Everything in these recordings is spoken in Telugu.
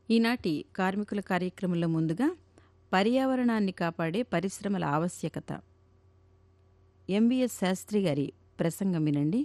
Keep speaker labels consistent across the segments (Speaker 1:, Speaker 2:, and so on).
Speaker 1: ఈనాటి కార్మికుల కార్యక్రమంలో ముందుగా పర్యావరణాన్ని కాపాడే పరిశ్రమల ఆవశ్యకత ఎంవిఎస్ శాస్త్రి గారి ప్రసంగం వినండి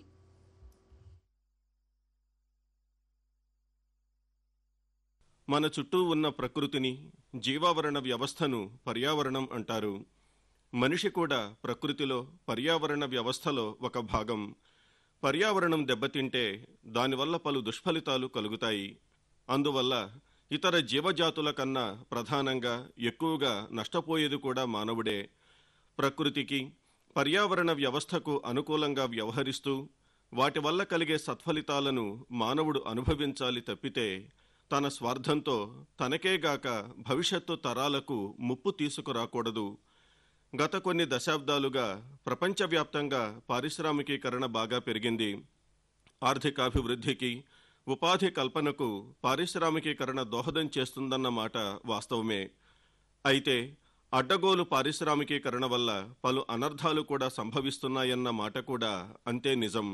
Speaker 2: మన చుట్టూ ఉన్న ప్రకృతిని జీవావరణ వ్యవస్థను పర్యావరణం అంటారు మనిషి కూడా ప్రకృతిలో పర్యావరణ వ్యవస్థలో ఒక భాగం పర్యావరణం దెబ్బతింటే దానివల్ల పలు దుష్ఫలితాలు కలుగుతాయి అందువల్ల ఇతర జీవజాతుల కన్నా ప్రధానంగా ఎక్కువగా నష్టపోయేది కూడా మానవుడే ప్రకృతికి పర్యావరణ వ్యవస్థకు అనుకూలంగా వ్యవహరిస్తూ వాటి వల్ల కలిగే సత్ఫలితాలను మానవుడు అనుభవించాలి తప్పితే తన స్వార్థంతో తనకేగాక భవిష్యత్తు తరాలకు ముప్పు తీసుకురాకూడదు గత కొన్ని దశాబ్దాలుగా ప్రపంచవ్యాప్తంగా పారిశ్రామికీకరణ బాగా పెరిగింది ఆర్థికాభివృద్ధికి ఉపాధి కల్పనకు పారిశ్రామికీకరణ దోహదం చేస్తుందన్న మాట వాస్తవమే అయితే అడ్డగోలు పారిశ్రామికీకరణ వల్ల పలు అనర్థాలు కూడా సంభవిస్తున్నాయన్న మాట కూడా అంతే నిజం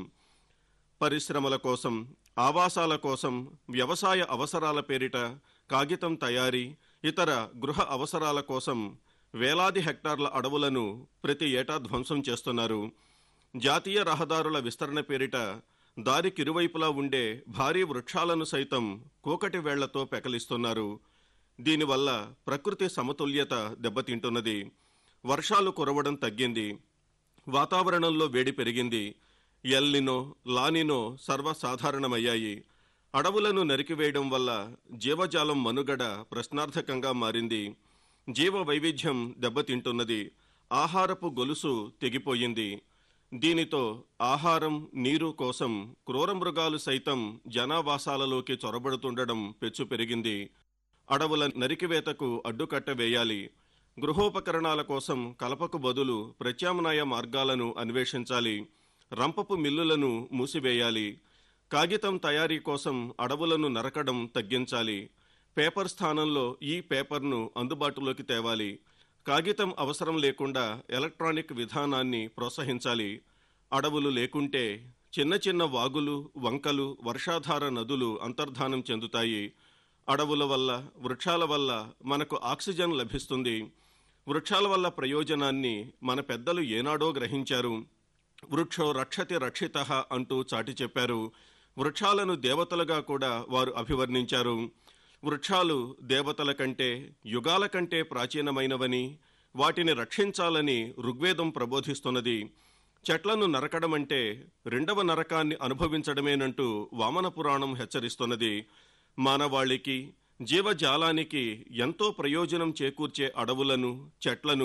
Speaker 2: పరిశ్రమల కోసం ఆవాసాల కోసం వ్యవసాయ అవసరాల పేరిట కాగితం తయారీ ఇతర గృహ అవసరాల కోసం వేలాది హెక్టార్ల అడవులను ప్రతి ఏటా ధ్వంసం చేస్తున్నారు జాతీయ రహదారుల విస్తరణ పేరిట దారికిరువైపులా ఉండే భారీ వృక్షాలను సైతం కూకటి వేళ్లతో పెకలిస్తున్నారు దీనివల్ల ప్రకృతి సమతుల్యత దెబ్బతింటున్నది వర్షాలు కురవడం తగ్గింది వాతావరణంలో వేడి పెరిగింది ఎల్నినో లానినో సర్వసాధారణమయ్యాయి అడవులను నరికివేయడం వల్ల జీవజాలం మనుగడ ప్రశ్నార్థకంగా మారింది జీవ వైవిధ్యం దెబ్బతింటున్నది ఆహారపు గొలుసు తెగిపోయింది దీనితో ఆహారం నీరు కోసం క్రూర మృగాలు సైతం జనావాసాలలోకి చొరబడుతుండడం పెచ్చు పెరిగింది అడవుల నరికివేతకు అడ్డుకట్ట వేయాలి గృహోపకరణాల కోసం కలపకు బదులు ప్రత్యామ్నాయ మార్గాలను అన్వేషించాలి రంపపు మిల్లులను మూసివేయాలి కాగితం తయారీ కోసం అడవులను నరకడం తగ్గించాలి పేపర్ స్థానంలో ఈ పేపర్ను అందుబాటులోకి తేవాలి కాగితం అవసరం లేకుండా ఎలక్ట్రానిక్ విధానాన్ని ప్రోత్సహించాలి అడవులు లేకుంటే చిన్న చిన్న వాగులు వంకలు వర్షాధార నదులు అంతర్ధానం చెందుతాయి అడవుల వల్ల వృక్షాల వల్ల మనకు ఆక్సిజన్ లభిస్తుంది వృక్షాల వల్ల ప్రయోజనాన్ని మన పెద్దలు ఏనాడో గ్రహించారు వృక్షో రక్షతి రక్షిత అంటూ చాటి చెప్పారు వృక్షాలను దేవతలుగా కూడా వారు అభివర్ణించారు వృక్షాలు దేవతల కంటే యుగాల కంటే ప్రాచీనమైనవని వాటిని రక్షించాలని ఋగ్వేదం ప్రబోధిస్తున్నది చెట్లను నరకడమంటే రెండవ నరకాన్ని అనుభవించడమేనంటూ వామన పురాణం హెచ్చరిస్తున్నది మానవాళికి జీవజాలానికి ఎంతో ప్రయోజనం చేకూర్చే అడవులను చెట్లను